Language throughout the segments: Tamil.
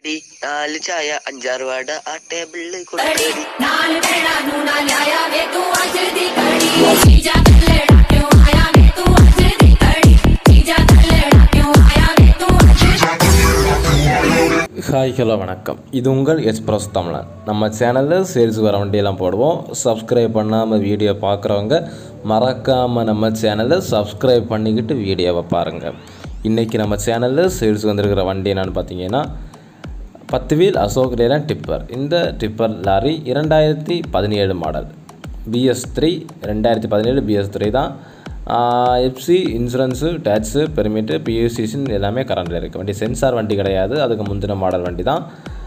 ഡി നാല് ചായ അഞ്ചാറ് വട ആ ടേബിളിൽ കൊടുക്കടി नाल भेड़ा नूना लाया वे तू अज दी कड़ी जीजा कल्लड़ा क्यों आया वे तू अज दी कड़ी जीजा कल्लड़ा क्यों आया वे तू अज ஹாய் ஹலோ வணக்கம் இது உங்கள் எக்ஸ்பிரஸ் தமிழன் நம்ம சேனலில் சேல்ஸ் வர வண்டியெல்லாம் போடுவோம் சப்ஸ்கிரைப் பண்ணாமல் வீடியோ பார்க்குறவங்க மறக்காமல் நம்ம சேனலை சப்ஸ்கிரைப் பண்ணிக்கிட்டு வீடியோவை பாருங்கள் இன்றைக்கி நம்ம சேனலில் சேல்ஸ் வந்திருக்கிற வண்டி என்னென்னு பார்த்தீங்கன்னா பத்து வீல் அசோக் லேலன் டிப்பர் இந்த டிப்பர் லாரி இரண்டாயிரத்தி பதினேழு மாடல் பிஎஸ் த்ரீ ரெண்டாயிரத்தி பதினேழு பிஎஸ் த்ரீ தான் எஃப்சி இன்சூரன்ஸு டேக்ஸு பெர்மிட்டு பியூசிஷன் எல்லாமே கரண்டில் இருக்குது வண்டி சென்சார் வண்டி கிடையாது அதுக்கு முந்தின மாடல் வண்டி தான்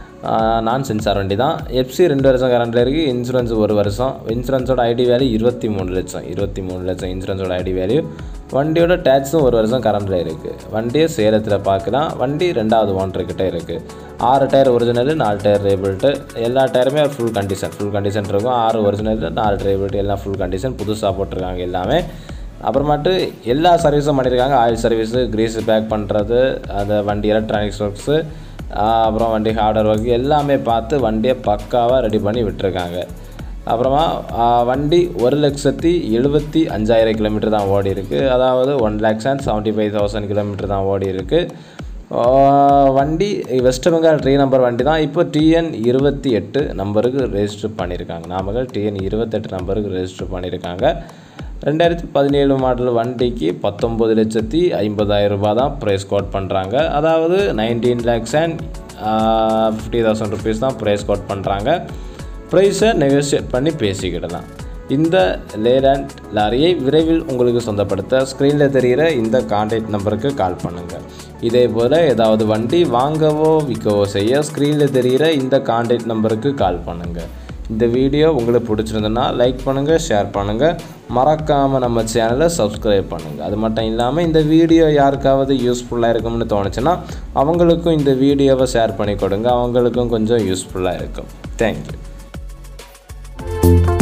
நான் சென்சார் வண்டி தான் எஃப்சி ரெண்டு வருஷம் கரண்டில் இருக்குது இன்சூரன்ஸ் ஒரு வருஷம் இன்சூரன்ஸோட ஐடி வேல்யூ இருபத்தி மூணு லட்சம் இருபத்தி மூணு லட்சம் இன்சூரன்ஸோட ஐடி வேல்யூ வண்டியோட டேக்ஸும் ஒரு வருஷம் கரண்டில் இருக்குது வண்டியை சேலத்தில் பார்க்கலாம் வண்டி ரெண்டாவது ஓனர்கிட்ட இருக்குது ஆறு டயர் ஒரிஜினல் நாலு டயர் ரேபிள்ட்டு எல்லா டயருமே ஃபுல் கண்டிஷன் ஃபுல் கண்டிஷன் இருக்கும் ஆறு ஒரிஜினல் நாலு ரேபிள்ட்டு எல்லாம் ஃபுல் கண்டிஷன் புதுசாக போட்டிருக்காங்க எல்லாமே அப்புறமாட்டு எல்லா சர்வீஸும் பண்ணியிருக்காங்க ஆயில் சர்வீஸு கிரீஸ் பேக் பண்ணுறது அந்த வண்டி எலக்ட்ரானிக்ஸ் ஒர்க்ஸு அப்புறம் வண்டி ஹார்ட்வேர் ஒர்க் எல்லாமே பார்த்து வண்டியை பக்காவாக ரெடி பண்ணி விட்டுருக்காங்க அப்புறமா ஆ, வண்டி ஒரு லட்சத்தி எழுபத்தி அஞ்சாயிரம் கிலோமீட்டர் தான் ஓடி இருக்குது அதாவது one lakhs and seventy five thousand kilometre தான் ஓடி இருக்குது ஆ, வண்டி வெஸ்ட் பெங்கால் ட்ரீ நம்பர் வண்டி தான் இப்போ டிஎன் இருபத்தி எட்டு நம்பருக்கு ரெஜிஸ்டர் பண்ணியிருக்காங்க நாமக்கல் டிஎன் இருபத்தெட்டு நம்பருக்கு ரெஜிஸ்டர் பண்ணியிருக்காங்க ரெண்டாயிரத்தி பதினேழு மாடல் வண்டிக்கு பத்தொம்பது லட்சத்தி ஐம்பதாயிரம் ரூபாய் தான் ப்ரைஸ் கோட் பண்ணுறாங்க அதாவது nineteen lakhs and fifty thousand rupees தான் ப்ரைஸ் கோட் பண்ணுறாங்க ப்ரைஸை நெகோஷியேட் பண்ணி பேசிக்கிடலாம் இந்த லேலேண்ட் லாரியை விரைவில் உங்களுக்கு சொந்தப்படுத்த ஸ்க்ரீனில் தெரிகிற இந்த கான்டாக்ட் நம்பருக்கு கால் பண்ணுங்கள் இதே போல் ஏதாவது வண்டி வாங்கவோ விற்கவோ செய்ய ஸ்க்ரீனில் தெரிகிற இந்த கான்டாக்ட் நம்பருக்கு கால் பண்ணுங்கள் இந்த வீடியோ உங்களுக்கு பிடிச்சிருந்ததுன்னா லைக் பண்ணுங்கள் ஷேர் பண்ணுங்கள் மறக்காமல் நம்ம சேனலை சப்ஸ்கிரைப் பண்ணுங்கள் அது மட்டும் இல்லாமல் இந்த வீடியோ யாருக்காவது யூஸ்ஃபுல்லாக இருக்கும்னு தோணுச்சுன்னா அவங்களுக்கும் இந்த வீடியோவை ஷேர் பண்ணி கொடுங்க அவங்களுக்கும் கொஞ்சம் யூஸ்ஃபுல்லாக இருக்கும் தேங்க்யூ